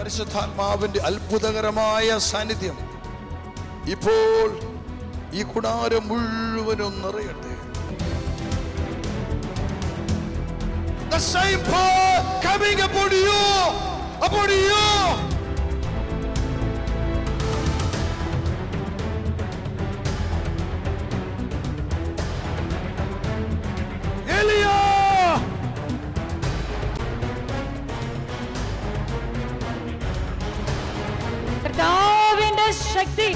പരിശുദ്ധാത്മാവിന്റെ അത്ഭുതകരമായ സാന്നിധ്യം ഇപ്പോൾ ഈ കുടാരം മുഴുവനും നിറയട്ടെ The same power coming upon you, upon you. Elia! കർത്താവിന്റെ ശക്തി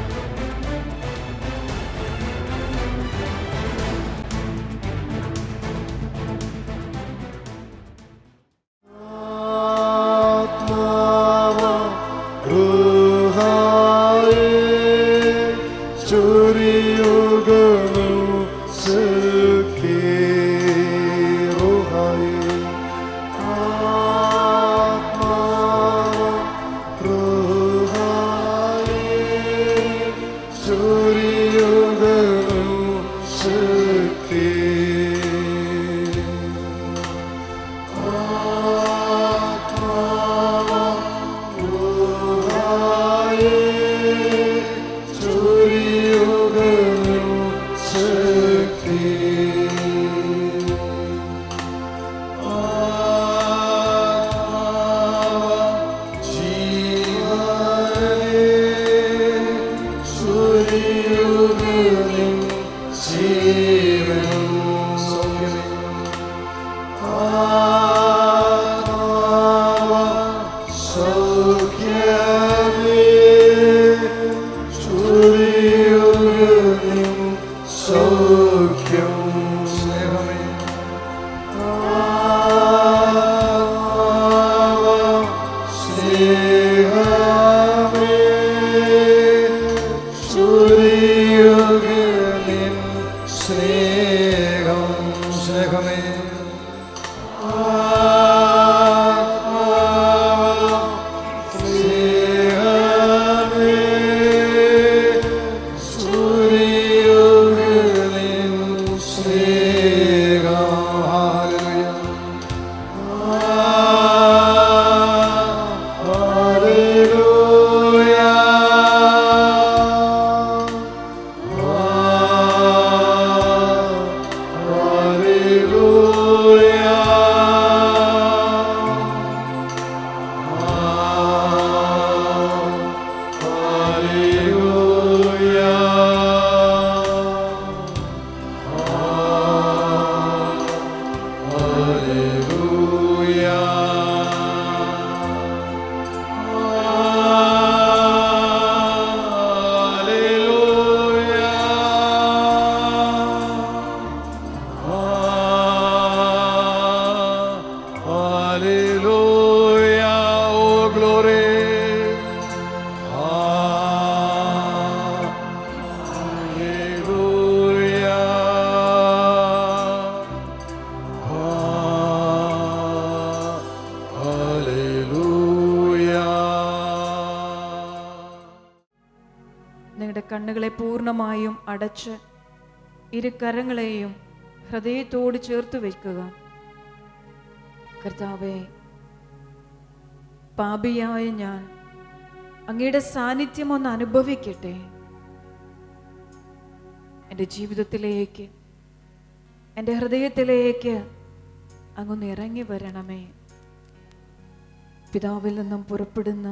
നിങ്ങളുടെ കണ്ണുകളെ പൂർണ്ണമായും അടച്ച് ഇരു കരങ്ങളെയും ഹൃദയത്തോട് ചേർത്ത് വയ്ക്കുക കർത്താവേ പാപിയായ ഞാൻ അങ്ങയുടെ സാന്നിധ്യം ഒന്ന് അനുഭവിക്കട്ടെ എൻ്റെ ജീവിതത്തിലേക്ക് എൻ്റെ ഹൃദയത്തിലേക്ക് അങ്ങൊന്ന് ഇറങ്ങി വരണമേ പിതാവിൽ നിന്നും പുറപ്പെടുന്ന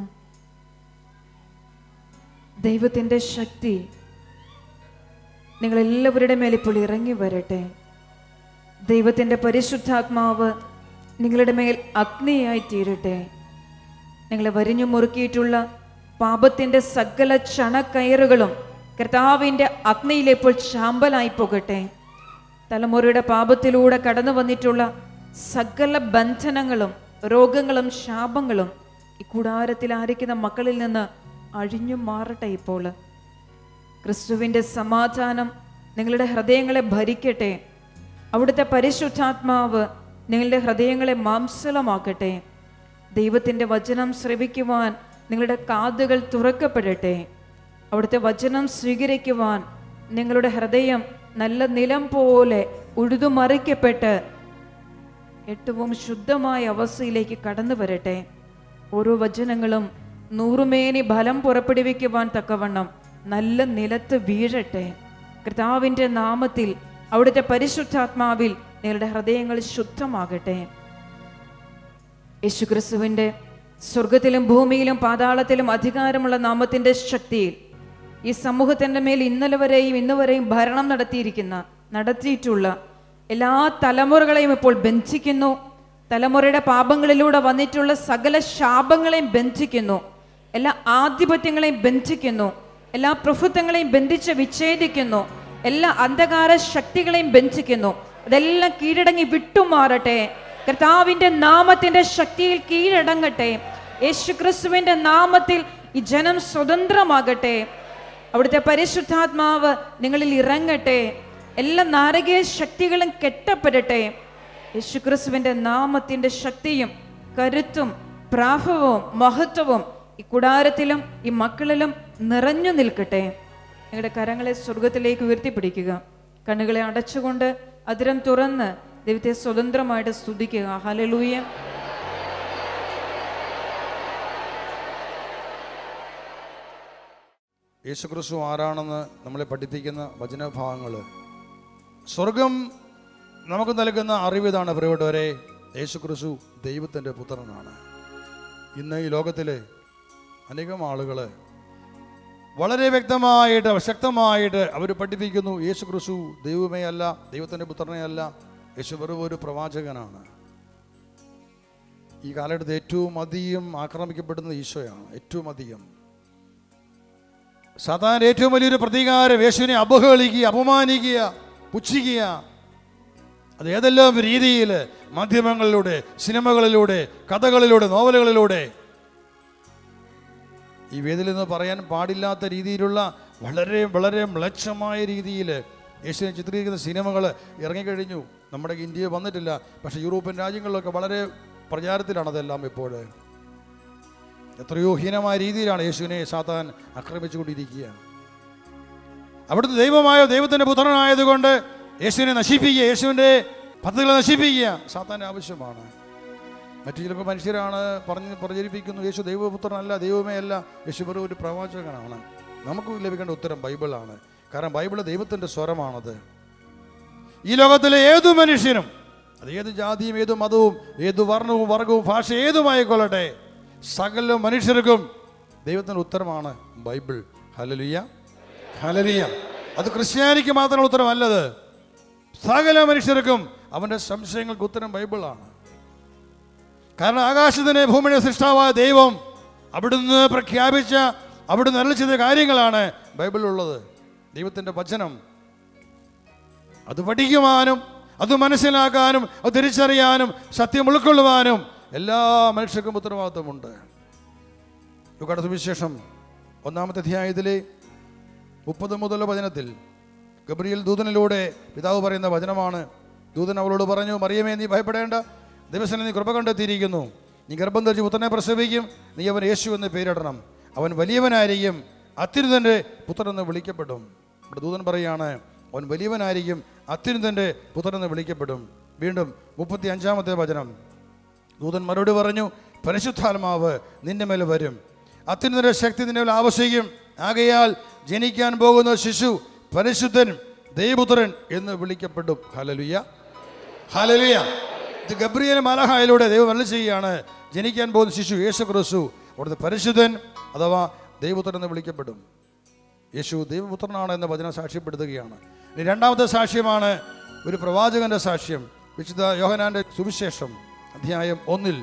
ദൈവത്തിൻ്റെ ശക്തി നിങ്ങളെല്ലാവരുടെ മേൽ ഇപ്പോൾ ഇറങ്ങി വരട്ടെ ദൈവത്തിൻ്റെ പരിശുദ്ധാത്മാവ് നിങ്ങളുടെ മേൽ അഗ്നിയായി തീരട്ടെ നിങ്ങളെ വരിഞ്ഞു മുറുക്കിയിട്ടുള്ള പാപത്തിൻ്റെ സകല ചണക്കയറുകളും കർത്താവിൻ്റെ അഗ്നിയിൽ ഇപ്പോൾ ചാമ്പലായി പോകട്ടെ തലമുറയുടെ പാപത്തിലൂടെ കടന്നു വന്നിട്ടുള്ള സകല ബന്ധനങ്ങളും രോഗങ്ങളും ശാപങ്ങളും ഈ കൂടാരത്തിൽ ആയിരിക്കുന്ന മക്കളിൽ നിന്ന് അഴിഞ്ഞു മാറട്ടെ ഇപ്പോൾ ക്രിസ്തുവിൻ്റെ സമാധാനം നിങ്ങളുടെ ഹൃദയങ്ങളെ ഭരിക്കട്ടെ അവിടുത്തെ പരിശുദ്ധാത്മാവ് നിങ്ങളുടെ ഹൃദയങ്ങളെ മാംസലമാക്കട്ടെ ദൈവത്തിൻ്റെ വചനം ശ്രവിക്കുവാൻ നിങ്ങളുടെ കാതുകൾ തുറക്കപ്പെടട്ടെ അവിടുത്തെ വചനം സ്വീകരിക്കുവാൻ നിങ്ങളുടെ ഹൃദയം നല്ല നിലം പോലെ ഉഴുതുമറിക്കപ്പെട്ട് ഏറ്റവും ശുദ്ധമായ അവസ്ഥയിലേക്ക് കടന്നു വരട്ടെ ഓരോ വചനങ്ങളും നൂറുമേനി ഫലം പുറപ്പെടുവിക്കുവാൻ തക്കവണ്ണം നല്ല നിലത്ത് വീഴട്ടെ കർത്താവിൻ്റെ നാമത്തിൽ അവിടുത്തെ പരിശുദ്ധാത്മാവിൽ നിങ്ങളുടെ ഹൃദയങ്ങൾ ശുദ്ധമാകട്ടെ യേശുക്രിസ്തുവിൻ്റെ സ്വർഗത്തിലും ഭൂമിയിലും പാതാളത്തിലും അധികാരമുള്ള നാമത്തിൻ്റെ ശക്തിയിൽ ഈ സമൂഹത്തിൻ്റെ മേൽ ഇന്നലെ വരെയും ഇന്ന് വരെയും ഭരണം നടത്തിയിരിക്കുന്ന നടത്തിയിട്ടുള്ള എല്ലാ തലമുറകളെയും ഇപ്പോൾ ബന്ധിക്കുന്നു തലമുറയുടെ പാപങ്ങളിലൂടെ വന്നിട്ടുള്ള സകല ശാപങ്ങളെയും ബന്ധിക്കുന്നു എല്ലാ ആധിപത്യങ്ങളെയും ബന്ധിക്കുന്നു എല്ലാ പ്രഭുത്വങ്ങളെയും ബന്ധിച്ച് വിച്ഛേദിക്കുന്നു എല്ലാ അന്ധകാര ശക്തികളെയും ബന്ധിക്കുന്നു അതെല്ലാം കീഴടങ്ങി വിട്ടുമാറട്ടെ കർത്താവിന്റെ നാമത്തിന്റെ ശക്തിയിൽ കീഴടങ്ങട്ടെ യേശുക്രിസ്തുവിന്റെ നാമത്തിൽ ഈ ജനം സ്വതന്ത്രമാകട്ടെ അവിടുത്തെ പരിശുദ്ധാത്മാവ് നിങ്ങളിൽ ഇറങ്ങട്ടെ എല്ലാ നാരകീയ ശക്തികളും കെട്ടപ്പെടട്ടെ യേശുക്രിസ്തുവിന്റെ നാമത്തിന്റെ ശക്തിയും കരുത്തും പ്രാഭവവും മഹത്വവും ഈ കുടാരത്തിലും ഈ മക്കളിലും നിറഞ്ഞു നിൽക്കട്ടെ നിങ്ങളുടെ കരങ്ങളെ സ്വർഗത്തിലേക്ക് ഉയർത്തിപ്പിടിക്കുക കണ്ണുകളെ അടച്ചുകൊണ്ട് അതിരം തുറന്ന് ദൈവത്തെ സ്വതന്ത്രമായിട്ട് സ്തുതിക്കുക ഹലലൂയ യേശുക്രിസ്തു ആരാണെന്ന് നമ്മളെ പഠിപ്പിക്കുന്ന വചനഭാഗങ്ങൾ സ്വർഗം നമുക്ക് നൽകുന്ന അറിവിതാണ് പ്രിയപ്പെട്ടവരെ യേശുക്രിസ്തു ദൈവത്തിൻ്റെ പുത്രനാണ് ഇന്ന് ഈ ലോകത്തിലെ അനേകം ആളുകൾ വളരെ വ്യക്തമായിട്ട് ശക്തമായിട്ട് അവർ പഠിപ്പിക്കുന്നു യേശു ക്രിസ്തു ദൈവമേ അല്ല ദൈവത്തിൻ്റെ പുത്രനെ അല്ല യേശു വെറും ഒരു പ്രവാചകനാണ് ഈ കാലഘട്ടത്തിൽ ഏറ്റവും അധികം ആക്രമിക്കപ്പെടുന്നത് ഈശോയാണ് ഏറ്റവും അധികം സാധാരണ ഏറ്റവും വലിയൊരു പ്രതികാരം യേശുവിനെ അപഹേളിക്കുക അപമാനിക്കുക പുച്ഛിക്കുക അത് ഏതെല്ലാം രീതിയിൽ മാധ്യമങ്ങളിലൂടെ സിനിമകളിലൂടെ കഥകളിലൂടെ നോവലുകളിലൂടെ ഈ വേദിയിൽ നിന്ന് പറയാൻ പാടില്ലാത്ത രീതിയിലുള്ള വളരെ വളരെ മ്ലച്ഛമായ രീതിയിൽ യേശുവിനെ ചിത്രീകരിക്കുന്ന സിനിമകൾ ഇറങ്ങിക്കഴിഞ്ഞു നമ്മുടെ ഇന്ത്യയിൽ വന്നിട്ടില്ല പക്ഷേ യൂറോപ്യൻ രാജ്യങ്ങളിലൊക്കെ വളരെ പ്രചാരത്തിലാണ് അതെല്ലാം ഇപ്പോൾ എത്രയോ ഹീനമായ രീതിയിലാണ് യേശുവിനെ സാത്താൻ ആക്രമിച്ചുകൊണ്ടിരിക്കുക അവിടുത്തെ ദൈവമായ ദൈവത്തിൻ്റെ പുത്രനായതുകൊണ്ട് യേശുവിനെ നശിപ്പിക്കുക യേശുവിൻ്റെ പദ്ധതികളെ നശിപ്പിക്കുക സാത്താൻ്റെ ആവശ്യമാണ് മറ്റു ചിലപ്പോൾ മനുഷ്യരാണ് പറഞ്ഞ് പ്രചരിപ്പിക്കുന്നു യേശു ദൈവപുത്രനല്ല ദൈവമേ അല്ല യേശു വെറും ഒരു പ്രവാചകനാണ് നമുക്ക് ലഭിക്കേണ്ട ഉത്തരം ബൈബിളാണ് കാരണം ബൈബിൾ ദൈവത്തിൻ്റെ സ്വരമാണത് ഈ ലോകത്തിലെ ഏതു മനുഷ്യനും അത് ഏത് ജാതിയും ഏത് മതവും ഏത് വർണ്ണവും വർഗവും ഭാഷ ഏതുമായിക്കൊള്ളട്ടെ സകല മനുഷ്യർക്കും ദൈവത്തിൻ്റെ ഉത്തരമാണ് ബൈബിൾ ഹലലിയ ഹലലിയ അത് ക്രിസ്ത്യാനിക്ക് മാത്രമുള്ള ഉത്തരമല്ലത് സകല മനുഷ്യർക്കും അവൻ്റെ സംശയങ്ങൾക്ക് ഉത്തരം ബൈബിളാണ് കാരണം ആകാശത്തിനെ ഭൂമിയുടെ സൃഷ്ടാവായ ദൈവം അവിടുന്ന് പ്രഖ്യാപിച്ച അവിടുന്ന് അരളി ചെയ്ത കാര്യങ്ങളാണ് ബൈബിളിലുള്ളത് ദൈവത്തിൻ്റെ വചനം അത് പഠിക്കുവാനും അത് മനസ്സിലാക്കാനും അത് തിരിച്ചറിയാനും സത്യം ഉൾക്കൊള്ളുവാനും എല്ലാ മനുഷ്യർക്കും ഉത്തരവാദിത്വമുണ്ട് ലുക്കാട് സുവിശേഷം ഒന്നാമത്തെ അധ്യായത്തിലെ മുപ്പത് മുതൽ വചനത്തിൽ ഗബ്രിയേൽ ദൂതനിലൂടെ പിതാവ് പറയുന്ന വചനമാണ് ദൂതൻ അവളോട് പറഞ്ഞു മറിയമേ നീ ഭയപ്പെടേണ്ട ദിവസം നീ കൃപ കണ്ടെത്തിയിരിക്കുന്നു നീ ഗർഭം ധരിച്ച് പുത്രനെ പ്രസവിക്കും നീ അവൻ യേശു എന്ന് പേരിടണം അവൻ വലിയവനായിരിക്കും അത്യുന്നതൻ്റെ പുത്രൻ എന്ന് വിളിക്കപ്പെടും ഇവിടെ ദൂതൻ പറയാണ് അവൻ വലിയവനായിരിക്കും അത്യുന്നതൻ്റെ പുത്രൻ എന്ന് വിളിക്കപ്പെടും വീണ്ടും മുപ്പത്തി അഞ്ചാമത്തെ വചനം ദൂതൻ മറുപടി പറഞ്ഞു പരിശുദ്ധാത്മാവ് നിന്റെ മേൽ വരും അത്യുന്നതന്റെ ശക്തി നിന്റെ മേൽ ആവശ്യിക്കും ആകയാൽ ജനിക്കാൻ പോകുന്ന ശിശു പരിശുദ്ധൻ ദൈവപുത്രൻ എന്ന് വിളിക്കപ്പെടും ഹലലുയ ഹലലുയ ഇത് ഗബ്രിയേൽ മലഹായിലൂടെ ദൈവം വല്ല ചെയ്യുകയാണ് ജനിക്കാൻ പോകുന്ന ശിശു യേശു ക്രിസ്തു അവിടുത്തെ പരിശുദ്ധൻ അഥവാ ദൈവപുത്രൻ എന്ന് വിളിക്കപ്പെടും യേശു ദൈവപുത്രനാണ് എന്ന വചനം സാക്ഷ്യപ്പെടുത്തുകയാണ് ഇനി രണ്ടാമത്തെ സാക്ഷ്യമാണ് ഒരു പ്രവാചകന്റെ സാക്ഷ്യം വിശുദ്ധ യോഹനാന്റെ സുവിശേഷം അധ്യായം ഒന്നിൽ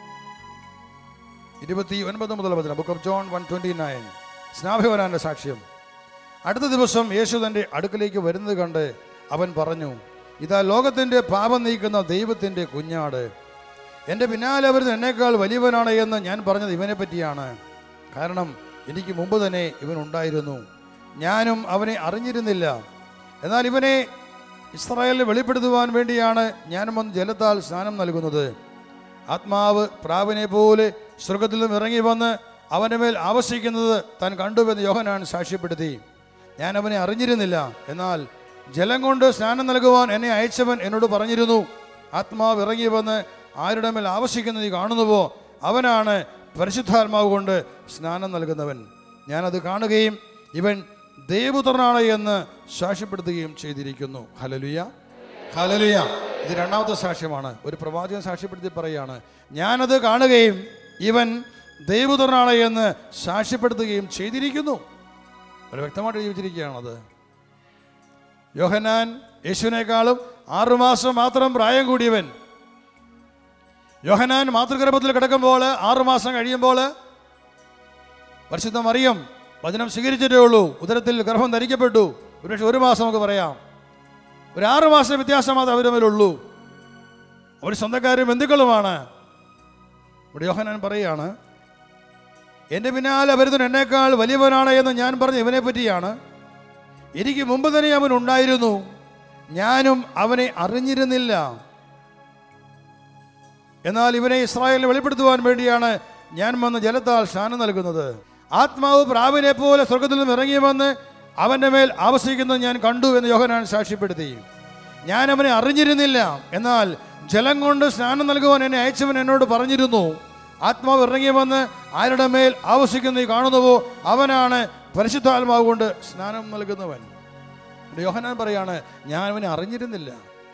ഇരുപത്തി ഒൻപത് മുതൽ വചനം book of John one twenty nine സ്നാഭയോനാന്റെ സാക്ഷ്യം അടുത്ത ദിവസം യേശു തൻ്റെ അടുക്കലേക്ക് വരുന്നത് കണ്ട് അവൻ പറഞ്ഞു ഇതാ ലോകത്തിൻ്റെ പാപം നീക്കുന്ന ദൈവത്തിൻ്റെ കുഞ്ഞാട് എൻ്റെ പിന്നാലെ വരുന്ന എന്നേക്കാൾ വലിയവനാണ് എന്ന് ഞാൻ പറഞ്ഞത് ഇവനെ പറ്റിയാണ് കാരണം എനിക്ക് മുമ്പ് തന്നെ ഇവൻ ഉണ്ടായിരുന്നു ഞാനും അവനെ അറിഞ്ഞിരുന്നില്ല എന്നാൽ ഇവനെ ഇസ്രായേലിൽ വെളിപ്പെടുത്തുവാൻ വേണ്ടിയാണ് ഞാനും വന്ന് ജലത്താൽ സ്നാനം നൽകുന്നത് ആത്മാവ് പ്രാവിനെ പോലെ സ്വർഗത്തിൽ നിന്നും ഇറങ്ങി വന്ന് അവൻ്റെ മേൽ ആവശ്യിക്കുന്നത് താൻ കണ്ടുവെന്ന് യോഹനാൻ സാക്ഷ്യപ്പെടുത്തി ഞാൻ അവനെ അറിഞ്ഞിരുന്നില്ല എന്നാൽ ജലം കൊണ്ട് സ്നാനം നൽകുവാൻ എന്നെ അയച്ചവൻ എന്നോട് പറഞ്ഞിരുന്നു ആത്മാവ് ഇറങ്ങി വന്ന് ആരുടെ മേൽ ആവശ്യിക്കുന്നത് നീ കാണുന്നുവോ അവനാണ് പരിശുദ്ധാത്മാവ് കൊണ്ട് സ്നാനം നൽകുന്നവൻ ഞാനത് കാണുകയും ഇവൻ ദേവപുത്രനാണ് എന്ന് സാക്ഷ്യപ്പെടുത്തുകയും ചെയ്തിരിക്കുന്നു ഹലലുയ ഹലലുയ ഇത് രണ്ടാമത്തെ സാക്ഷ്യമാണ് ഒരു പ്രവാചകൻ സാക്ഷ്യപ്പെടുത്തി പറയുകയാണ് ഞാനത് കാണുകയും ഇവൻ ദേവപുത്രനാണ് എന്ന് സാക്ഷ്യപ്പെടുത്തുകയും ചെയ്തിരിക്കുന്നു വളരെ വ്യക്തമായിട്ട് ജീവിച്ചിരിക്കുകയാണത് യോഹന്നാൻ യേശുവിനേക്കാളും ആറുമാസം മാത്രം പ്രായം കൂടിയവൻ യോഹനാൻ മാതൃഗർഭത്തിൽ കിടക്കുമ്പോൾ ആറുമാസം കഴിയുമ്പോൾ പരിശുദ്ധ മറിയം വചനം സ്വീകരിച്ചിട്ടേ ഉള്ളൂ ഉദരത്തിൽ ഗർഭം ധരിക്കപ്പെട്ടു ഒരുപക്ഷെ ഒരു മാസം നമുക്ക് പറയാം ഒരു ആറു മാസം വ്യത്യാസം മാത്രമേ അവർ തമ്മിലുള്ളൂ അവർ സ്വന്തക്കാരും ബന്ധുക്കളുമാണ് ഇവിടെ യോഹനാൻ പറയുകയാണ് എൻ്റെ പിന്നാലെ വരുന്നവൻ എന്നേക്കാൾ വലിയവനാണ് എന്ന് ഞാൻ പറഞ്ഞ ഇവനെ പറ്റിയാണ് എനിക്ക് മുമ്പ് തന്നെ അവൻ ഉണ്ടായിരുന്നു ഞാനും അവനെ അറിഞ്ഞിരുന്നില്ല എന്നാൽ ഇവനെ ഇസ്രായേലിന് വെളിപ്പെടുത്തുവാൻ വേണ്ടിയാണ് ഞാൻ വന്ന് ജലത്താൽ സ്നാനം നൽകുന്നത് ആത്മാവ് പ്രാവിനെ പോലെ സ്വർഗത്തിൽ നിന്ന് ഇറങ്ങി വന്ന് അവൻ്റെ മേൽ ആവസിക്കുന്നത് ഞാൻ കണ്ടു എന്ന് യോഹനാൻ സാക്ഷ്യപ്പെടുത്തി ഞാൻ അവനെ അറിഞ്ഞിരുന്നില്ല എന്നാൽ ജലം കൊണ്ട് സ്നാനം നൽകുവാൻ എന്നെ അയച്ചവൻ എന്നോട് പറഞ്ഞിരുന്നു ആത്മാവ് ഇറങ്ങി വന്ന് ആരുടെ മേൽ ആവസിക്കുന്ന നീ കാണുന്നുവോ അവനാണ് പരിശുദ്ധാത്മാവ് കൊണ്ട് സ്നാനം നൽകുന്നവൻ ഇവിടെ യോഹനാൻ പറയാണ് ഞാൻ അവനെ അറിഞ്ഞിരുന്നില്ല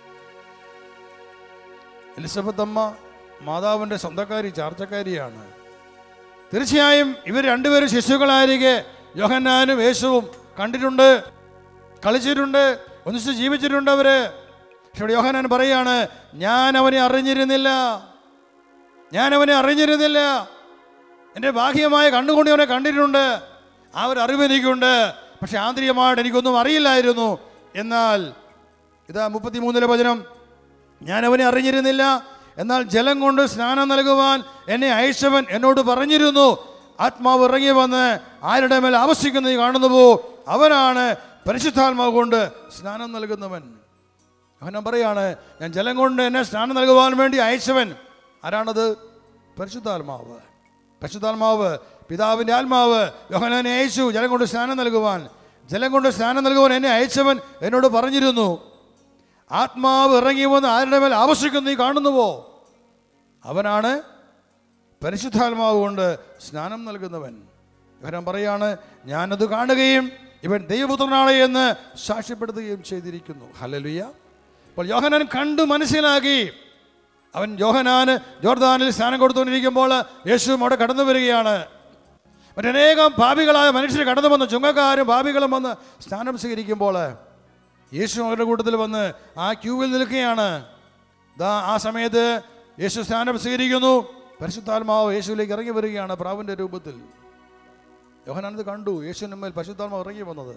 എലിസബത്ത് അമ്മ മാതാവിൻ്റെ സ്വന്തക്കാരി ചാർച്ചക്കാരിയാണ് തീർച്ചയായും ഇവർ രണ്ടുപേരും ശിശുക്കളായിരിക്കെ യോഹന്നാനും യേശുവും കണ്ടിട്ടുണ്ട് കളിച്ചിട്ടുണ്ട് ഒന്നിച്ച് ജീവിച്ചിട്ടുണ്ട് അവര് പക്ഷെ ഇവിടെ യോഹന്നാൻ പറയാണ് ഞാൻ അവനെ അറിഞ്ഞിരുന്നില്ല ഞാൻ അവനെ അറിഞ്ഞിരുന്നില്ല എൻ്റെ ബാഹ്യമായ കണ്ണുകൊണ്ട് അവനെ കണ്ടിട്ടുണ്ട് ആ ഒരു അറിവ് എനിക്കുണ്ട് പക്ഷെ ആന്തരികമായിട്ട് എനിക്കൊന്നും അറിയില്ലായിരുന്നു എന്നാൽ ഇതാ മുപ്പത്തിമൂന്നിലെ വചനം ഞാൻ അവനെ അറിഞ്ഞിരുന്നില്ല എന്നാൽ ജലം കൊണ്ട് സ്നാനം നൽകുവാൻ എന്നെ അയച്ചവൻ എന്നോട് പറഞ്ഞിരുന്നു ആത്മാവ് ഇറങ്ങി വന്ന് ആരുടെ മേൽ ആവശ്യിക്കുന്നത് കാണുന്നുവോ അവനാണ് പരിശുദ്ധാത്മാവ് കൊണ്ട് സ്നാനം നൽകുന്നവൻ അവൻ പറയാണ് ഞാൻ ജലം കൊണ്ട് എന്നെ സ്നാനം നൽകുവാൻ വേണ്ടി അയച്ചവൻ ആരാണത് പരിശുദ്ധാത്മാവ് പരിശുദ്ധാത്മാവ് പിതാവിൻ്റെ ആത്മാവ് യോഹനാനെ അയച്ചു ജലം കൊണ്ട് സ്നാനം നൽകുവാൻ ജലം കൊണ്ട് സ്നാനം നൽകുവാൻ എന്നെ അയച്ചവൻ എന്നോട് പറഞ്ഞിരുന്നു ആത്മാവ് ഇറങ്ങി വന്ന് ആരുടെ മേൽ ആവശ്യിക്കുന്നു നീ കാണുന്നുവോ അവനാണ് പരിശുദ്ധാത്മാവ് കൊണ്ട് സ്നാനം നൽകുന്നവൻ ഇവൻ പറയാണ് ഞാനത് കാണുകയും ഇവൻ ദൈവപുത്രനാണ് എന്ന് സാക്ഷ്യപ്പെടുത്തുകയും ചെയ്തിരിക്കുന്നു ഹലലുയ അപ്പോൾ യോഹനാൻ കണ്ടു മനസ്സിലാക്കി അവൻ യോഹനാന് ജോർദാനിൽ സ്നാനം കൊടുത്തുകൊണ്ടിരിക്കുമ്പോൾ യേശുവും അവിടെ കടന്നു വരികയാണ് മറ്റനേകം ഭാവികളായ മനുഷ്യർ കടന്നു വന്ന് ചുങ്കക്കാരും ഭാവികളും വന്ന് സ്നാനം സ്വീകരിക്കുമ്പോൾ യേശു അവരുടെ കൂട്ടത്തിൽ വന്ന് ആ ക്യൂവിൽ നിൽക്കുകയാണ് ദാ ആ സമയത്ത് യേശു സ്നാനം സ്വീകരിക്കുന്നു പരിശുദ്ധാത്മാവ് യേശുവിലേക്ക് ഇറങ്ങി വരികയാണ് പ്രാവിൻ്റെ രൂപത്തിൽ യോഹനാനത് കണ്ടു യേശുവിന് മേൽ പരിശുദ്ധാത്മാവ് ഇറങ്ങി വന്നത്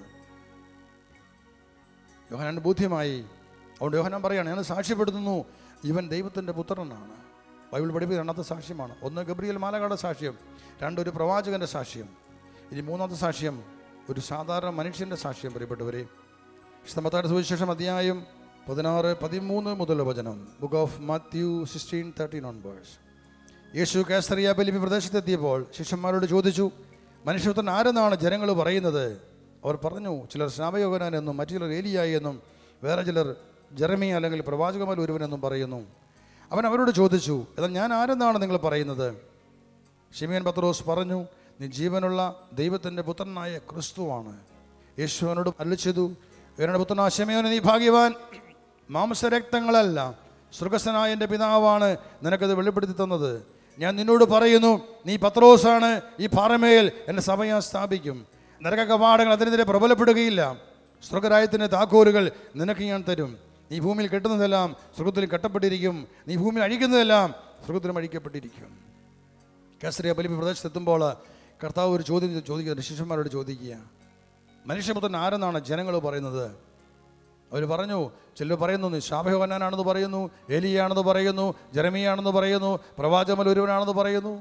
യോഹനാൻ ബോധ്യമായി അതുകൊണ്ട് യോഹനാൻ പറയാണ് ഞാൻ സാക്ഷ്യപ്പെടുത്തുന്നു ഇവൻ ദൈവത്തിൻ്റെ പുത്രനാണ് ബൈബിൾ പഠിപ്പിച്ച രണ്ടാമത്തെ സാക്ഷ്യമാണ് ഒന്ന് ഗബ്രിയൽ മാലകാട് സാക്ഷ്യം രണ്ട് ഒരു പ്രവാചകൻ്റെ സാക്ഷ്യം ഇനി മൂന്നാമത്തെ സാക്ഷ്യം ഒരു സാധാരണ മനുഷ്യൻ്റെ സാക്ഷ്യം പ്രിയപ്പെട്ടവരെ വിശുദ്ധമത്താട് സുവിശേഷം അധ്യായം പതിനാറ് പതിമൂന്ന് മുതൽ വചനം book of Matthew sixteen thirteen onwards യേശു കാസറിയ ബലിപി പ്രദേശത്തെത്തിയപ്പോൾ ശിഷ്യന്മാരോട് ചോദിച്ചു മനുഷ്യത്വൻ ആരെന്നാണ് ജനങ്ങൾ പറയുന്നത് അവർ പറഞ്ഞു ചിലർ സ്നാപയോഗനാൻ എന്നും മറ്റു ചിലർ ഏലിയായി എന്നും വേറെ ചിലർ ജെറമിയ അല്ലെങ്കിൽ പ്രവാചകമാൽ ഒരുവനെന്നും പറയുന്നു അവൻ അവരോട് ചോദിച്ചു എന്നാൽ ഞാൻ ആരെന്നാണ് നിങ്ങൾ പറയുന്നത് ഷിമിയൻ പത്രോസ് പറഞ്ഞു നീ ജീവനുള്ള ദൈവത്തിൻ്റെ പുത്രനായ ക്രിസ്തുവാണ് യേശു അവനോട് അല്ല ചെയ്തു ഇവരുടെ പുത്രനാ ഷെമിയോനെ നീ ഭാഗ്യവാൻ മാംസരക്തങ്ങളല്ല സൃഗസ്ഥനായ എൻ്റെ പിതാവാണ് നിനക്കത് വെളിപ്പെടുത്തി തന്നത് ഞാൻ നിന്നോട് പറയുന്നു നീ പത്രോസാണ് ഈ പാറമേൽ എൻ്റെ സഭ ഞാൻ സ്ഥാപിക്കും നരക കവാടങ്ങൾ അതിനെതിരെ പ്രബലപ്പെടുകയില്ല സ്വർഗരായത്തിൻ്റെ താക്കോലുകൾ നിനക്ക് ഞാൻ തരും നീ ഭൂമിയിൽ കെട്ടുന്നതെല്ലാം സ്വർഗത്തിൽ കെട്ടപ്പെട്ടിരിക്കും നീ ഭൂമിയിൽ അഴിക്കുന്നതെല്ലാം സ്വർഗത്തിലും അഴിക്കപ്പെട്ടിരിക്കും കേസരിയ ബലിപി പ്രദേശത്തെത്തുമ്പോൾ കർത്താവ് ഒരു ചോദ്യം ചോദിക്കുക ശിഷ്യന്മാരോട് ചോദിക്കുക മനുഷ്യപുത്രൻ ആരെന്നാണ് ജനങ്ങൾ പറയുന്നത് അവർ പറഞ്ഞു ചിലർ പറയുന്നു നീ ശാപയോഹനാണെന്ന് പറയുന്നു ഏലിയാണെന്ന് പറയുന്നു ജെറമിയാണെന്ന് പറയുന്നു പ്രവാചകമൽ ഒരുവനാണെന്ന് പറയുന്നു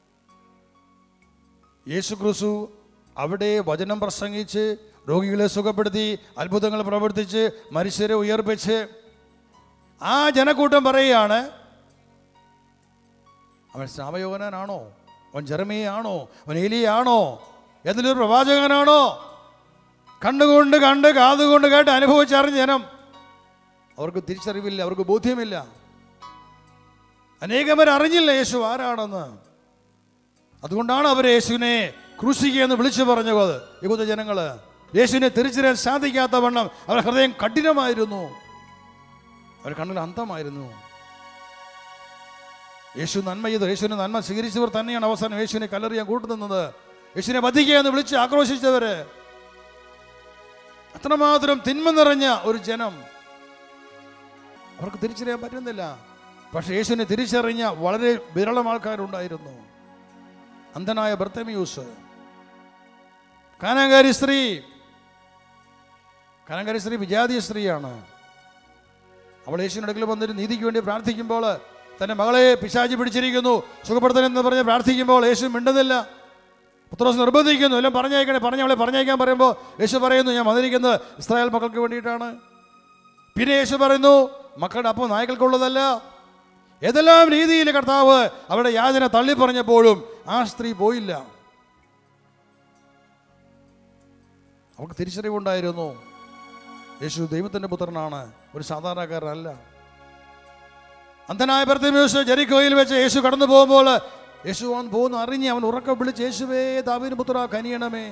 യേശു ക്രിസ്തു അവിടെ വചനം പ്രസംഗിച്ച് രോഗികളെ സുഖപ്പെടുത്തി അത്ഭുതങ്ങൾ പ്രവർത്തിച്ച് മനുഷ്യരെ ഉയർപ്പിച്ച് ആ ജനക്കൂട്ടം പറയുകയാണ് അവൻ ശ്രാവയോഹനാണോ അവൻ ജെറമിയാണോ അവൻ ഏലിയാണോ എന്തെങ്കിലും ഒരു പ്രവാചകനാണോ കണ്ടുകൊണ്ട് കണ്ട് കാതുകൊണ്ട് കേട്ട് അനുഭവിച്ചറിഞ്ഞ ജനം അവർക്ക് തിരിച്ചറിവില്ല അവർക്ക് ബോധ്യമില്ല അനേകം പേർ അറിഞ്ഞില്ല യേശു ആരാണെന്ന് അതുകൊണ്ടാണ് അവർ യേശുവിനെ ക്രൂശിക്കുക എന്ന് വിളിച്ചു പറഞ്ഞത് യഹൂദ ജനങ്ങൾ യേശുവിനെ തിരിച്ചറിയാൻ സാധിക്കാത്ത വണ്ണം അവരുടെ ഹൃദയം കഠിനമായിരുന്നു അവരുടെ കണ്ണിൽ അന്തമായിരുന്നു യേശു നന്മ ചെയ്ത് യേശുവിനെ നന്മ സ്വീകരിച്ചവർ തന്നെയാണ് അവസാനം യേശുവിനെ കല്ലെറിയാൻ കൂട്ടുനിന്നത് യേശുവിനെ വധിക്കുക എന്ന് വിളിച്ച് ആക്രോശിച്ചവര് അത്രമാത്രം തിന്മ നിറഞ്ഞ ഒരു ജനം അവർക്ക് തിരിച്ചറിയാൻ പറ്റുന്നില്ല പക്ഷെ യേശുവിനെ തിരിച്ചറിഞ്ഞ വളരെ വിരളം ആൾക്കാരുണ്ടായിരുന്നു അന്ധനായ ബർത്തമിയൂസ് കാനാങ്കാരി സ്ത്രീ കാനാങ്കാരി സ്ത്രീ വിജാതീയ സ്ത്രീയാണ് അവൾ യേശുവിൻ്റെ അടുക്കൽ വന്നിട്ട് നീതിക്ക് വേണ്ടി പ്രാർത്ഥിക്കുമ്പോൾ തൻ്റെ മകളെ പിശാചി പിടിച്ചിരിക്കുന്നു സുഖപ്പെടുത്തണമെന്ന് പറഞ്ഞ് പ്രാർത്ഥിക്കുമ്പോൾ യേശു മിണ്ടുന്നില്ല പുത്രോസ് നിർബന്ധിക്കുന്നു എല്ലാം പറഞ്ഞയക്കണേ പറഞ്ഞ അവളെ പറഞ്ഞയക്കാൻ പറയുമ്പോൾ യേശു പറയുന്നു ഞാൻ വന്നിരിക്കുന്നത് ഇസ്രായേൽ മക്കൾക്ക് വേണ്ടിയിട്ടാണ് പിന്നെ യേശു പറയുന്നു മക്കളുടെ അപ്പം നായ്ക്കൾക്കുള്ളതല്ല ഏതെല്ലാം രീതിയിൽ കർത്താവ് അവരുടെ യാചന തള്ളി പറഞ്ഞപ്പോഴും ആ സ്ത്രീ പോയില്ല അവൾക്ക് തിരിച്ചറിവുണ്ടായിരുന്നു യേശു ദൈവത്തിൻ്റെ പുത്രനാണ് ഒരു സാധാരണക്കാരനല്ല അന്ധനായ ബർത്തിമേസ് ജെറിക്കോയിൽ വെച്ച് യേശു കടന്നു പോകുമ്പോൾ യേശു അവൻ പോകുന്നു അറിഞ്ഞ് അവൻ ഉറക്കം വിളിച്ച് യേശുവേ ദാവീന് പുത്ര കനിയണമേ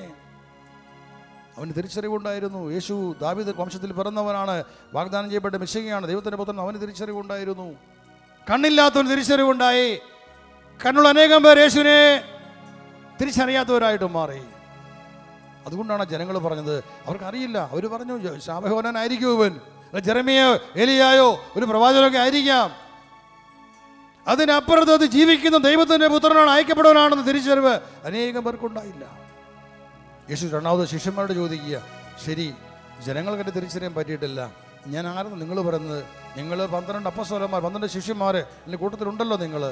അവന് തിരിച്ചറിവുണ്ടായിരുന്നു യേശു ദാവീദ് വംശത്തിൽ പിറന്നവനാണ് വാഗ്ദാനം ചെയ്യപ്പെട്ട മിശികയാണ് ദൈവത്തിൻ്റെ പുത്രൻ അവന് തിരിച്ചറിവുണ്ടായിരുന്നു കണ്ണില്ലാത്തവന് തിരിച്ചറിവുണ്ടായി കണ്ണുള്ള അനേകം പേർ യേശുവിനെ തിരിച്ചറിയാത്തവരായിട്ടും മാറി അതുകൊണ്ടാണ് ജനങ്ങൾ പറഞ്ഞത് അവർക്ക് അറിയില്ല അവർ പറഞ്ഞു ശാപഹോനായിരിക്കും ഇവൻ അല്ല ജെറമിയോ എലിയായോ ഒരു പ്രവാചകനൊക്കെ ആയിരിക്കാം അതിനപ്പുറത്ത് അത് ജീവിക്കുന്ന ദൈവത്തിൻ്റെ പുത്രനാണ് അയക്കപ്പെടുവാനാണെന്ന് തിരിച്ചറിവ് അനേകം പേർക്കുണ്ടായില്ല യേശു രണ്ടാമത് ശിഷ്യന്മാരോട് ചോദിക്കുക ശരി ജനങ്ങൾക്ക് എന്നെ തിരിച്ചറിയാൻ പറ്റിയിട്ടില്ല ഞാൻ ആരെന്ന് നിങ്ങൾ പറയുന്നത് നിങ്ങൾ പന്ത്രണ്ട് അപ്പസ്വലന്മാർ പന്ത്രണ്ട് ശിഷ്യന്മാർ എൻ്റെ കൂട്ടത്തിലുണ്ടല്ലോ നിങ്ങൾ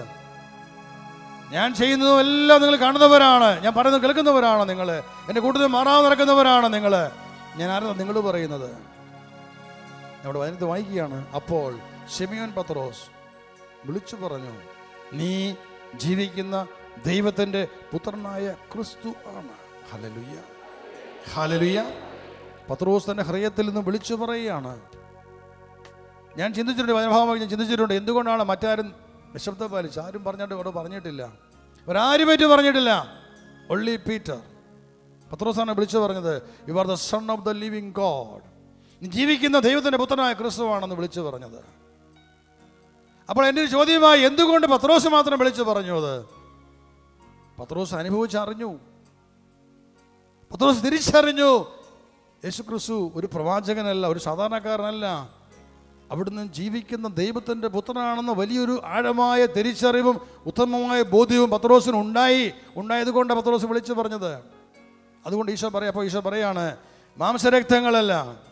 ഞാൻ ചെയ്യുന്നതും എല്ലാം നിങ്ങൾ കാണുന്നവരാണ് ഞാൻ പറയുന്നത് കേൾക്കുന്നവരാണ് നിങ്ങൾ എൻ്റെ കൂട്ടത്തിൽ മാറാതെ നടക്കുന്നവരാണ് നിങ്ങൾ ഞാൻ ആരെന്ന് നിങ്ങൾ പറയുന്നത് നമ്മുടെ വചനത്തിൽ വായിക്കുകയാണ് അപ്പോൾ ഷെമിയോൻ പത്രോസ് വിളിച്ചു പറഞ്ഞു നീ ജീവിക്കുന്ന ദൈവത്തിൻ്റെ പുത്രനായ ക്രിസ്തു ആണ് ഹലലുയ്യ ഹലലുയ്യ പത്രോസ് തൻ്റെ ഹൃദയത്തിൽ നിന്ന് വിളിച്ചു പറയുകയാണ് ഞാൻ ചിന്തിച്ചിട്ടുണ്ട് വചനഭാവമായി ഞാൻ ചിന്തിച്ചിട്ടുണ്ട് എന്തുകൊണ്ടാണ് മറ്റാരും നിശബ്ദം പാലിച്ച് ആരും പറഞ്ഞിട്ട് ഇവിടെ പറഞ്ഞിട്ടില്ല ഒരാരും പറ്റി പറഞ്ഞിട്ടില്ല ഒള്ളി പീറ്റർ പത്രോസാണ് വിളിച്ചു പറഞ്ഞത് you are the son of the living God നീ ജീവിക്കുന്ന ദൈവത്തിൻ്റെ പുത്രനായ ക്രിസ്തുവാണെന്ന് വിളിച്ചു പറഞ്ഞത് അപ്പോൾ എൻ്റെ ഒരു ചോദ്യമായി എന്തുകൊണ്ട് പത്രോസ് മാത്രം വിളിച്ചു പറഞ്ഞു അത് പത്രോസ് അനുഭവിച്ചറിഞ്ഞു പത്രോസ് തിരിച്ചറിഞ്ഞു യേശു ക്രിസ്തു ഒരു പ്രവാചകനല്ല ഒരു സാധാരണക്കാരനല്ല അവിടുന്ന് ജീവിക്കുന്ന ദൈവത്തിൻ്റെ പുത്രനാണെന്ന വലിയൊരു ആഴമായ തിരിച്ചറിവും ഉത്തമമായ ബോധ്യവും പത്രോസിന് ഉണ്ടായി ഉണ്ടായതുകൊണ്ട് പത്രോസ് വിളിച്ചു പറഞ്ഞത് അതുകൊണ്ട് ഈശോ പറയാം അപ്പോൾ ഈശോ പറയാണ് മാംസരക്തങ്ങളല്ല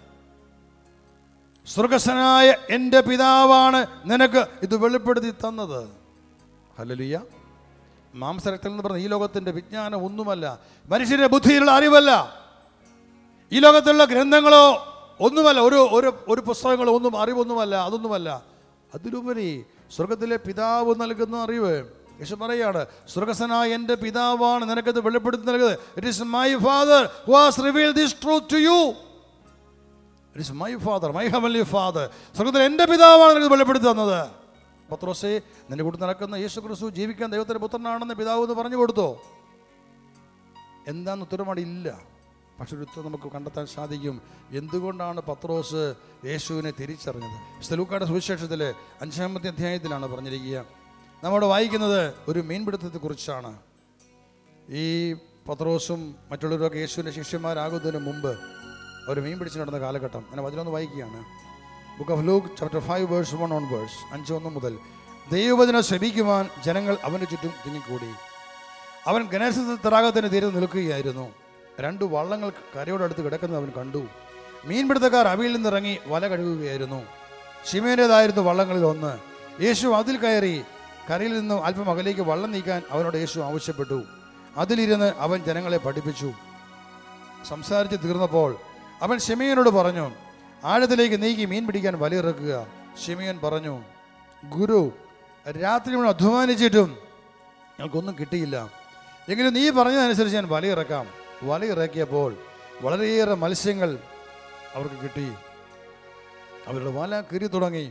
സ്വർഗസ്വനായ എൻ്റെ പിതാവാണ് നിനക്ക് ഇത് വെളിപ്പെടുത്തി തന്നത് ഹലലിയ മാംസരക്തം എന്ന് പറഞ്ഞ ഈ ലോകത്തിൻ്റെ വിജ്ഞാനം ഒന്നുമല്ല മനുഷ്യൻ്റെ ബുദ്ധിയിലുള്ള അറിവല്ല ഈ ലോകത്തുള്ള ഗ്രന്ഥങ്ങളോ ഒന്നുമല്ല ഒരു ഒരു ഒരു പുസ്തകങ്ങളോ ഒന്നും അറിവൊന്നുമല്ല അതൊന്നുമല്ല അതിലുപരി സ്വർഗത്തിലെ പിതാവ് നൽകുന്ന അറിവ് യേശു പറയാണ് സ്വർഗസ്വനായ എൻ്റെ പിതാവാണ് നിനക്കത് വെളിപ്പെടുത്തി നൽകുന്നത് it is my father who has reveal this truth to you it is my father my heavenly father സ്വർഗത്തിൽ എൻ്റെ പിതാവാണ് നിനക്ക് വെളിപ്പെടുത്തി തന്നത് പത്രോസേ നിന്റെ കൂടെ നടക്കുന്ന യേശു ക്രിസ്തു ജീവിക്കാൻ ദൈവത്തിൻ്റെ പുത്രനാണെന്ന് പിതാവ് എന്ന് പറഞ്ഞു കൊടുത്തോ എന്താന്ന് ഉത്തരമാടി ഇല്ല പക്ഷെ ഒരു ഉത്തരം നമുക്ക് കണ്ടെത്താൻ സാധിക്കും എന്തുകൊണ്ടാണ് പത്രോസ് യേശുവിനെ തിരിച്ചറിഞ്ഞത് സ്ഥലൂക്കാട് സുവിശേഷത്തിൽ അഞ്ചാമത്തെ അധ്യായത്തിലാണ് പറഞ്ഞിരിക്കുക നമ്മോട് വായിക്കുന്നത് ഒരു മീൻപിടുത്തത്തെക്കുറിച്ചാണ് ഈ പത്രോസും മറ്റുള്ളവരൊക്കെ യേശുവിൻ്റെ ശിഷ്യന്മാരാകുന്നതിന് മുമ്പ് അവർ മീൻ പിടിച്ച് നടന്ന കാലഘട്ടം ഞാൻ വചനം വായിക്കുകയാണ് book of Luke chapter five verse one onwards അഞ്ച് ഒന്ന് മുതൽ ദൈവവചനം ശ്രമിക്കുവാൻ ജനങ്ങൾ അവൻ്റെ ചുറ്റും തിങ്ങിക്കൂടി അവൻ ഗണേശ തടാകത്തിന് തീരെ നിൽക്കുകയായിരുന്നു രണ്ട് വള്ളങ്ങൾ കരയോടടുത്ത് കിടക്കുന്നത് അവൻ കണ്ടു മീൻപിടുത്തക്കാർ അവയിൽ നിന്നിറങ്ങി വല കഴുകുകയായിരുന്നു ഷിമേൻ്റേതായിരുന്നു വള്ളങ്ങളിൽ ഒന്ന് യേശു അതിൽ കയറി കരയിൽ നിന്നും അല്പം അകലേക്ക് വള്ളം നീക്കാൻ അവനോട് യേശു ആവശ്യപ്പെട്ടു അതിലിരുന്ന് അവൻ ജനങ്ങളെ പഠിപ്പിച്ചു സംസാരിച്ച് തീർന്നപ്പോൾ അവൻ ഷെമിയനോട് പറഞ്ഞു ആഴത്തിലേക്ക് നീക്കി മീൻ പിടിക്കാൻ വലയിറക്കുക ഷെമിയൻ പറഞ്ഞു ഗുരു രാത്രി മുഴുവൻ അധ്വാനിച്ചിട്ടും ഞങ്ങൾക്കൊന്നും കിട്ടിയില്ല എങ്കിലും നീ പറഞ്ഞതനുസരിച്ച് ഞാൻ വലയിറക്കാം വലയിറക്കിയപ്പോൾ വളരെയേറെ മത്സ്യങ്ങൾ അവർക്ക് കിട്ടി അവരുടെ വല കീറി തുടങ്ങി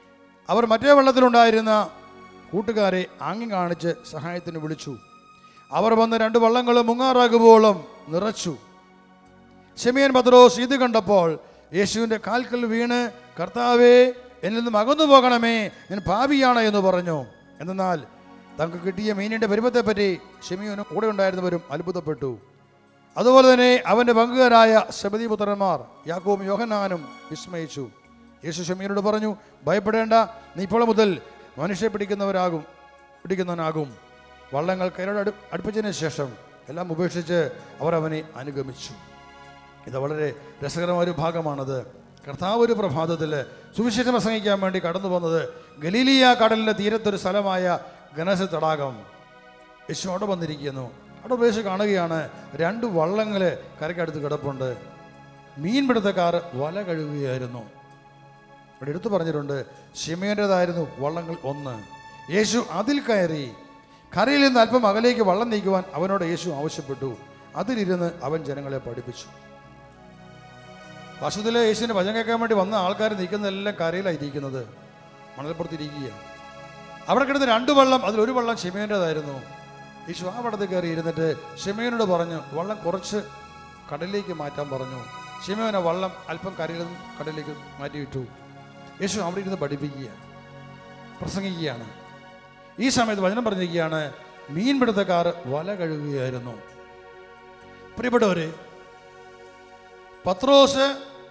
അവർ മറ്റേ വെള്ളത്തിലുണ്ടായിരുന്ന കൂട്ടുകാരെ ആംഗ്യം കാണിച്ച് സഹായത്തിന് വിളിച്ചു അവർ വന്ന് രണ്ട് വള്ളങ്ങളും മുങ്ങാറാകുവോളം നിറച്ചു ഷെമിയൻ പത്രോസ് ഇത് കണ്ടപ്പോൾ യേശുവിൻ്റെ കാൽക്കൽ വീണ് കർത്താവേ എന്നിൽ നിന്നും അകന്നു പോകണമേ ഞാൻ പാപിയാണ് എന്ന് പറഞ്ഞു എന്നാൽ തങ്ങൾക്ക് കിട്ടിയ മീനിൻ്റെ പരുവത്തെപ്പറ്റി ഷെമിയോനും കൂടെ ഉണ്ടായിരുന്നവരും അത്ഭുതപ്പെട്ടു അതുപോലെ തന്നെ അവൻ്റെ പങ്കുകാരായ ശബദി പുത്രന്മാർ യാക്കോവും യോഹനാനും വിസ്മയിച്ചു യേശു ഷെമിയനോട് പറഞ്ഞു ഭയപ്പെടേണ്ട നീ ഇപ്പോൾ മുതൽ മനുഷ്യ പിടിക്കുന്നവരാകും പിടിക്കുന്നവനാകും വള്ളങ്ങൾ കരട് അടു അടുപ്പിച്ചതിന് ശേഷം എല്ലാം ഉപേക്ഷിച്ച് അവർ അവനെ അനുഗമിച്ചു ഇത് വളരെ രസകരമായ ഒരു ഭാഗമാണത് കർത്താവ് ഒരു പ്രഭാതത്തിൽ സുവിശേഷം പ്രസംഗിക്കാൻ വേണ്ടി കടന്നു വന്നത് ഗലീലിയ കടലിൻ്റെ തീരത്തൊരു സ്ഥലമായ ഗണേശ തടാകം യേശു അവിടെ വന്നിരിക്കുന്നു അവിടെ ഉപേക്ഷിച്ച് കാണുകയാണ് രണ്ട് വള്ളങ്ങൾ കരയ്ക്കടുത്ത് കിടപ്പുണ്ട് മീൻപിടുത്തക്കാർ വല കഴുകുകയായിരുന്നു ഇവിടെ എടുത്തു പറഞ്ഞിട്ടുണ്ട് ഷിമേൻ്റെതായിരുന്നു വള്ളങ്ങൾ ഒന്ന് യേശു അതിൽ കയറി കരയിൽ നിന്ന് അല്പം അകലേക്ക് വള്ളം നീക്കുവാൻ അവനോട് യേശു ആവശ്യപ്പെട്ടു അതിലിരുന്ന് അവൻ ജനങ്ങളെ പഠിപ്പിച്ചു വർഷത്തിലെ യേശുവിന് ഭജന കേൾക്കാൻ വേണ്ടി വന്ന ആൾക്കാർ നിൽക്കുന്നതെല്ലാം കരയിലായിരിക്കുന്നത് മണൽപ്പുറത്തിരിക്കുക അവിടെ കിടന്ന് രണ്ട് വള്ളം അതിലൊരു വള്ളം ഷിമേൻ്റെതായിരുന്നു യേശു ആ വള്ളത്തിൽ കയറി ഇരുന്നിട്ട് ഷിമയോനോട് പറഞ്ഞു വള്ളം കുറച്ച് കടലിലേക്ക് മാറ്റാൻ പറഞ്ഞു ഷിമയോന വള്ളം അല്പം കരയിൽ നിന്ന് കടലിലേക്ക് മാറ്റിയിട്ടു യേശു അവിടെ ഇരുന്ന് പഠിപ്പിക്കുക പ്രസംഗിക്കുകയാണ് ഈ സമയത്ത് വചനം പറഞ്ഞിരിക്കുകയാണ് മീൻപിടുത്തക്കാർ വല കഴുകുകയായിരുന്നു പ്രിയപ്പെട്ടവരെ പത്രോസ്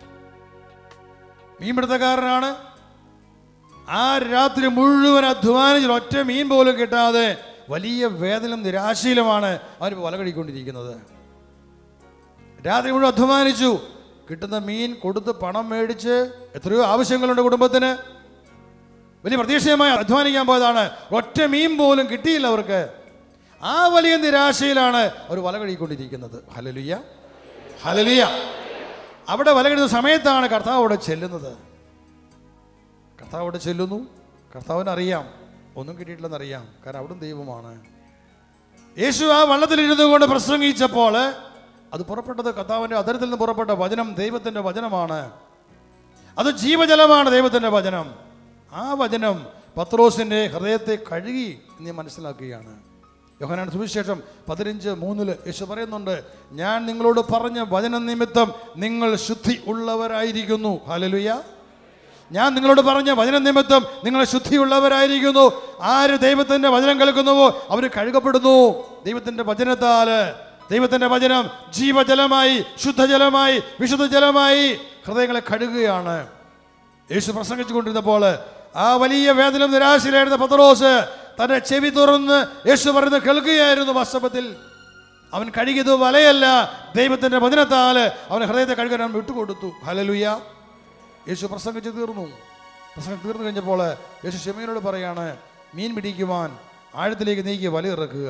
മീൻപിടുത്തക്കാരനാണ് ആ രാത്രി മുഴുവൻ അധ്വാനിച്ച് ഒറ്റ മീൻ പോലും കിട്ടാതെ വലിയ വേദനയും നിരാശയിലുമാണ് അവർ വല കഴുകിക്കൊണ്ടിരിക്കുന്നത് രാത്രി മുഴുവൻ അധ്വാനിച്ചു കിട്ടുന്ന മീൻ കൊടുത്ത് പണം മേടിച്ച് എത്രയോ ആവശ്യങ്ങളുണ്ട് കുടുംബത്തിന് വലിയ പ്രതീക്ഷയുമായി അധ്വാനിക്കാൻ പോയതാണ് ഒറ്റ മീൻ പോലും കിട്ടിയില്ല അവർക്ക് ആ വലിയ നിരാശയിലാണ് അവർ വല കഴുകിക്കൊണ്ടിരിക്കുന്നത് ഹലലുയ്യ ഹലലുയ്യ അവിടെ വല കഴിയുന്ന സമയത്താണ് കർത്താവ് അവിടെ ചെല്ലുന്നത് കർത്താവ് അവിടെ ചെല്ലുന്നു കർത്താവിന് അറിയാം ഒന്നും കിട്ടിയിട്ടില്ലെന്ന് അറിയാം കാരണം അവിടും ദൈവമാണ് യേശു ആ വള്ളത്തിലിരുന്നു കൊണ്ട് പ്രസംഗിച്ചപ്പോൾ അത് പുറപ്പെട്ടത് കർത്താവിൻ്റെ അതിരത്തിൽ നിന്ന് പുറപ്പെട്ട വചനം ദൈവത്തിൻ്റെ വചനമാണ് അത് ജീവജലമാണ് ദൈവത്തിൻ്റെ വചനം ആ വചനം പത്രോസിൻ്റെ ഹൃദയത്തെ കഴുകി എന്ന് മനസ്സിലാക്കുകയാണ് യോഹനാൻ സുവിശേഷം പതിനഞ്ച് മൂന്നില് യേശു പറയുന്നുണ്ട് ഞാൻ നിങ്ങളോട് പറഞ്ഞ വചന നിമിത്തം നിങ്ങൾ ശുദ്ധി ഉള്ളവരായിരിക്കുന്നു ഹാലലുയ്യ ഞാൻ നിങ്ങളോട് പറഞ്ഞ വചന നിമിത്തം നിങ്ങൾ ശുദ്ധിയുള്ളവരായിരിക്കുന്നു ആര് ദൈവത്തിൻ്റെ വചനം കേൾക്കുന്നുവോ അവർ കഴുകപ്പെടുന്നു ദൈവത്തിൻ്റെ വചനത്താൽ ദൈവത്തിൻ്റെ വചനം ജീവജലമായി ശുദ്ധജലമായി വിശുദ്ധ ജലമായി ഹൃദയങ്ങളെ കഴുകുകയാണ് യേശു പ്രസംഗിച്ചു കൊണ്ടിരുന്നപ്പോൾ ആ വലിയ വേദന നിരാശയിലായിരുന്ന പത്രോസ് തന്റെ ചെവി തുറന്ന് യേശു പറയുന്നത് കേൾക്കുകയായിരുന്നു വാസ്തവത്തിൽ അവൻ കഴുകിയത് വലയല്ല ദൈവത്തിന്റെ വചനത്താൽ അവൻ ഹൃദയത്തെ കഴുകാൻ അവൻ വിട്ടുകൊടുത്തു ഹലലുയ്യ യേശു പ്രസംഗിച്ച് തീർന്നു പ്രസംഗം തീർന്നു കഴിഞ്ഞപ്പോൾ യേശു ഷെമീനോട് പറയാണ് മീൻ പിടിക്കുവാൻ ആഴത്തിലേക്ക് നീക്കി വല ഇറക്കുക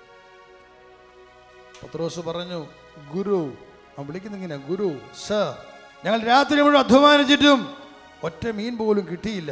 പത്രോസ് പറഞ്ഞു ഗുരു അവൻ വിളിക്കുന്നിങ്ങനെ ഗുരു സർ ഞങ്ങൾ രാത്രി മുഴുവൻ അധ്വാനിച്ചിട്ടും ഒറ്റ മീൻ പോലും കിട്ടിയില്ല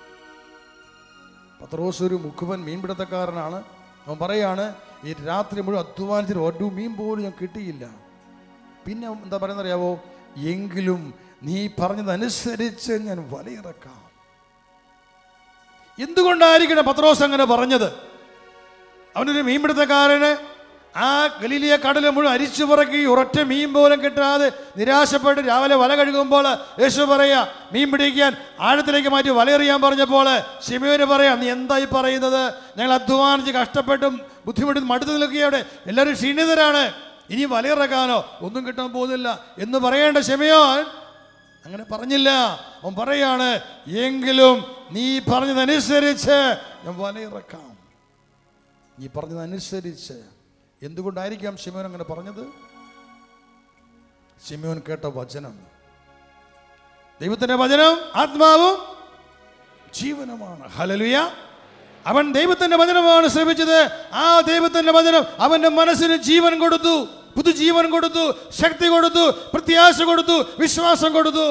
പത്രോസ് ഒരു മുഖുവൻ മീൻപിടുത്തക്കാരനാണ് അവൻ പറയാണ് ഈ രാത്രി മുഴുവൻ അധ്വാനിച്ചിട്ട് ഒരു മീൻ പോലും ഞാൻ കിട്ടിയില്ല പിന്നെ എന്താ പറയുന്നത് അറിയാവോ എങ്കിലും നീ പറഞ്ഞതനുസരിച്ച് ഞാൻ വലയിറക്കാം എന്തുകൊണ്ടായിരിക്കണം പത്രോസ് അങ്ങനെ പറഞ്ഞത് അവനൊരു മീൻപിടുത്തക്കാരന് ആ ഗലീലിയ കടല് മുഴുവൻ അരിച്ചു പുറക്കി ഒരൊറ്റ മീൻ പോലും കിട്ടാതെ നിരാശപ്പെട്ട് രാവിലെ വല കഴുകുമ്പോൾ യേശു പറയാ മീൻ പിടിക്കാൻ ആഴത്തിലേക്ക് മാറ്റി വലയെറിയാൻ പറഞ്ഞപ്പോൾ ശിമയോന് പറയാം നീ എന്തായി പറയുന്നത് ഞങ്ങൾ അധ്വാനിച്ച് കഷ്ടപ്പെട്ടും ബുദ്ധിമുട്ടും മടുത്തു നിൽക്കുകയാണ് എല്ലാവരും ക്ഷീണിതരാണ് ഇനി വലയിറക്കാനോ ഒന്നും കിട്ടാൻ പോകുന്നില്ല എന്ന് പറയേണ്ട ശിമയോൻ അങ്ങനെ പറഞ്ഞില്ല അവൻ പറയാണ് എങ്കിലും നീ പറഞ്ഞതനുസരിച്ച് ഞാൻ വലയിറക്കാം നീ പറഞ്ഞതനുസരിച്ച് എന്തുകൊണ്ടായിരിക്കാം ഷിമോൻ അങ്ങനെ പറഞ്ഞത് ഷിമോൻ കേട്ട വചനം ദൈവത്തിന്റെ വചനം ആത്മാവും ജീവനമാണ് ഹലലുയ അവൻ ദൈവത്തിന്റെ വചനമാണ് ശ്രമിച്ചത് ആ ദൈവത്തിന്റെ വചനം അവന്റെ മനസ്സിന് ജീവൻ കൊടുത്തു പുതുജീവൻ കൊടുത്തു ശക്തി കൊടുത്തു പ്രത്യാശ കൊടുത്തു വിശ്വാസം കൊടുത്തു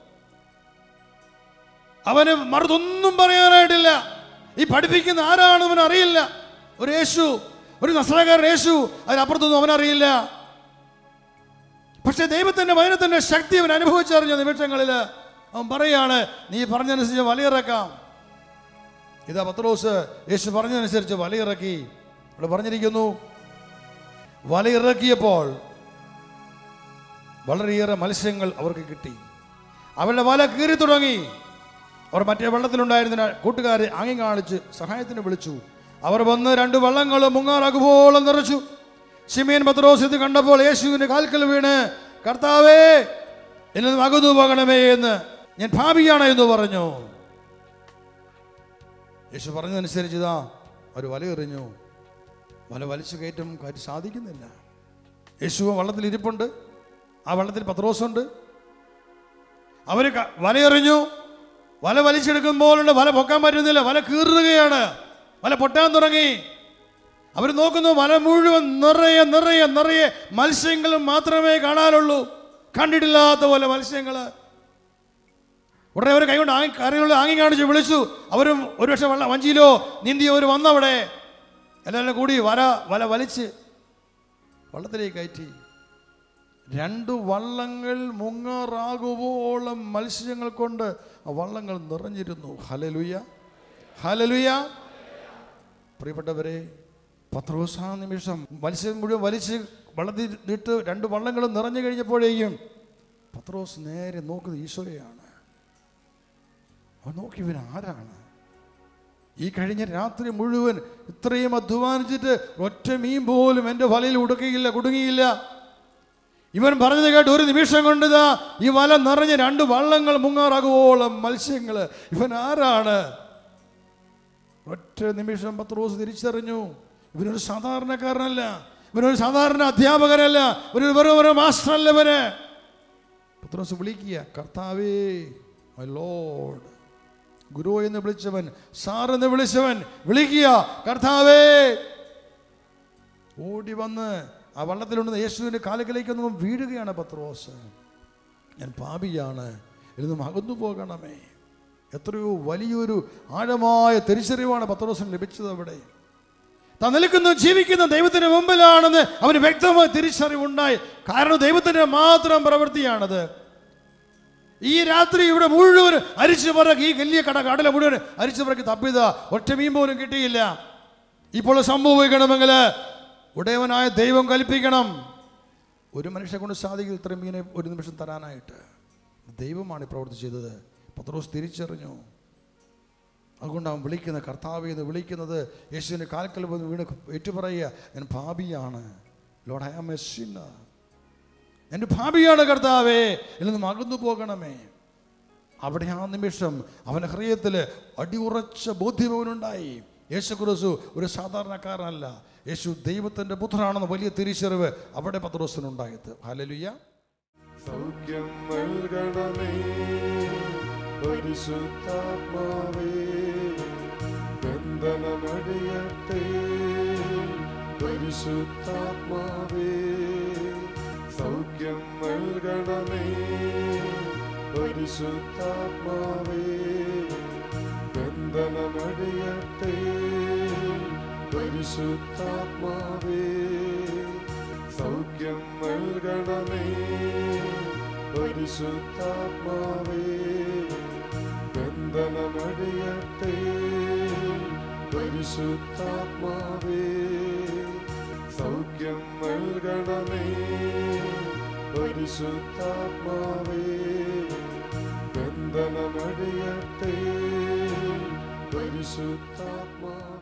അവന് മറുതൊന്നും പറയാനായിട്ടില്ല ഈ പഠിപ്പിക്കുന്ന ആരാണെന്ന് അവൻ അറിയില്ല ഒരു യേശു ഒരു നസ്രകാരൻ യേശു അതിനപ്പുറത്തൊന്നും അവനറിയില്ല പക്ഷെ ദൈവത്തിന്റെ വചനത്തിന്റെ ശക്തി അവൻ അനുഭവിച്ചറിഞ്ഞ നിമിഷങ്ങളിൽ അവൻ പറയാണ് നീ പറഞ്ഞതനുസരിച്ച് വലയിറക്കാം ഇതാ പത്രോസ് യേശു പറഞ്ഞതനുസരിച്ച് വലയിറക്കി അവിടെ പറഞ്ഞിരിക്കുന്നു വലയിറക്കിയപ്പോൾ വളരെയേറെ മത്സ്യങ്ങൾ അവർക്ക് കിട്ടി അവരുടെ വല കീറി തുടങ്ങി അവർ മറ്റേ വെള്ളത്തിലുണ്ടായിരുന്ന കൂട്ടുകാരെ ആങ്ങി കാണിച്ച് സഹായത്തിന് വിളിച്ചു അവർ വന്ന് രണ്ട് വള്ളങ്ങൾ മുങ്ങാറാകുമ്പോളം നിറച്ചു ശിമേൻ പത്രോസ് ഇത് കണ്ടപ്പോൾ യേശുവിന്റെ കാൽക്കൽ വീണ് കർത്താവേ എന്നെ അകന്നു പോകണമേ എന്ന് ഞാൻ ഭാവിയാണ് എന്ന് പറഞ്ഞു യേശു പറഞ്ഞതനുസരിച്ച് ഇതാ അവർ വല എറിഞ്ഞു വല വലിച്ചു കയറ്റും കാര്യം സാധിക്കുന്നില്ല യേശു വള്ളത്തിൽ ഇരിപ്പുണ്ട് ആ വള്ളത്തിൽ പത്രോസുണ്ട് അവർ വലയെറിഞ്ഞു വല വലിച്ചെടുക്കുമ്പോഴുണ്ട് വല പൊക്കാൻ പറ്റുന്നില്ല വല കീറുകയാണ് വല പൊട്ടാൻ തുടങ്ങി അവർ നോക്കുന്നു വല മുഴുവൻ നിറയെ നിറയെ നിറയെ മത്സ്യങ്ങൾ മാത്രമേ കാണാനുള്ളൂ കണ്ടിട്ടില്ലാത്ത പോലെ മത്സ്യങ്ങൾ ഉടനെ അവർ കൈകൊണ്ട് ആങ്ങി കറികളിൽ ആങ്ങി കാണിച്ച് വിളിച്ചു അവരും ഒരുപക്ഷെ വള്ള വഞ്ചിയിലോ നീന്തിയോ അവർ വന്നവിടെ എല്ലാവരും കൂടി വല വല വലിച്ച് വള്ളത്തിലേക്ക് കയറ്റി രണ്ട് വള്ളങ്ങൾ മുങ്ങാറാകുവോളം മത്സ്യങ്ങൾ കൊണ്ട് ആ വള്ളങ്ങൾ നിറഞ്ഞിരുന്നു ഹലലുയ ഹലലുയ പ്രിയപ്പെട്ടവരെ പത്രോസാ നിമിഷം മത്സ്യം മുഴുവൻ വലിച്ച് വള്ളത്തിൽ ഇട്ട് രണ്ട് വള്ളങ്ങളും നിറഞ്ഞു കഴിഞ്ഞപ്പോഴേക്കും പത്രോസ് നേരെ നോക്കുന്നത് ഈശോയെയാണ് അവൻ നോക്കി ഇവൻ ആരാണ് ഈ കഴിഞ്ഞ രാത്രി മുഴുവൻ ഇത്രയും അധ്വാനിച്ചിട്ട് ഒറ്റ മീൻ പോലും എൻ്റെ വലയിൽ ഉടുക്കിയില്ല കുടുങ്ങിയില്ല ഇവൻ പറഞ്ഞത് കേട്ട് ഒരു നിമിഷം കൊണ്ട് ഇതാ ഈ വല നിറഞ്ഞ് രണ്ട് വള്ളങ്ങൾ മുങ്ങാറാകുവോളം മത്സ്യങ്ങൾ ഇവൻ ആരാണ് ഒറ്റ നിമിഷം പത്രോസ് തിരിച്ചറിഞ്ഞു ഇവനൊരു സാധാരണക്കാരനല്ല ഇവനൊരു സാധാരണ അധ്യാപകനല്ല ഒരു വെറും ഒരു മാസ്റ്റർ അല്ല ഇവന് പത്രോസ് വിളിക്കുക കർത്താവേ മൈ ലോഡ് ഗുരു എന്ന് വിളിച്ചവൻ സാർ എന്ന് വിളിച്ചവൻ വിളിക്കുക കർത്താവേ ഓടി വന്ന് ആ വള്ളത്തിലുണ്ടെന്ന് യേശുവിൻ്റെ കാലുകളിലേക്കൊന്നും വീഴുകയാണ് പത്രോസ് ഞാൻ പാപിയാണ് ഇതൊന്നും അകന്നു പോകണമേ എത്രയോ വലിയൊരു ആഴമായ തിരിച്ചറിവാണ് പത്രോസിന് ലഭിച്ചത് അവിടെ താൻ നിൽക്കുന്ന ജീവിക്കുന്ന ദൈവത്തിന് മുമ്പിലാണെന്ന് അവന് വ്യക്തമായ തിരിച്ചറിവുണ്ടായി കാരണം ദൈവത്തിൻ്റെ മാത്രം പ്രവൃത്തിയാണത് ഈ രാത്രി ഇവിടെ മുഴുവൻ അരിച്ചു പറക്കി ഈ വലിയ കട കടല മുഴുവൻ അരിച്ചു പറക്കി തപ്പിത ഒറ്റ മീൻ പോലും കിട്ടിയില്ല ഇപ്പോൾ സംഭവിക്കണമെങ്കിൽ ഉടയവനായ ദൈവം കൽപ്പിക്കണം ഒരു മനുഷ്യനെ കൊണ്ട് സാധിക്കും ഇത്ര മീനെ ഒരു നിമിഷം തരാനായിട്ട് ദൈവമാണ് ഈ പ്രവൃത്തി ചെയ്തത് പത്രോസ് തിരിച്ചറിഞ്ഞു അതുകൊണ്ട് അവൻ വിളിക്കുന്ന കർത്താവ് എന്ന് വിളിക്കുന്നത് യേശുവിൻ്റെ കാൽക്കൽ വന്ന് വീണ് ഏറ്റുപറയുക ഞാൻ ഭാബിയാണ് lord I am a sinner എൻ്റെ ഭാവിയാണ് കർത്താവേ എന്നും അകന്നു പോകണമേ അവിടെ ആ നിമിഷം അവൻ്റെ ഹൃദയത്തിൽ അടിയുറച്ച ബോധ്യമവനുണ്ടായി യേശു ക്രിസ്തു ഒരു സാധാരണക്കാരനല്ല യേശു ദൈവത്തിൻ്റെ പുത്രനാണെന്ന് വലിയ തിരിച്ചറിവ് അവിടെ പത്രോസിനുണ്ടായത് ഹലലുയ്യ സൗഖ്യം നൽകണമേ പരിശുദ്ധാത്മാവേ ബന്ധനമടിയട്ടെ പരിശുദ്ധാത്മാവേ സൗഖ്യം നൽകണമേ പരിശുദ്ധാത്മാവേ ബന്ധനമടിയട്ടെ പരിശുദ്ധാത്മാവേ സൗഖ്യം നൽകണമേ പരിശുദ്ധാത്മാവേ ബന്ധനമടിയട്ടെ പരിശുദ്ധാത്മാവേ സൗഖ്യം നൽകണമേ പരിശുദ്ധാത്മാവേ ബന്ധനമടിയട്ടെ പരിശുദ്ധാത്മാവേ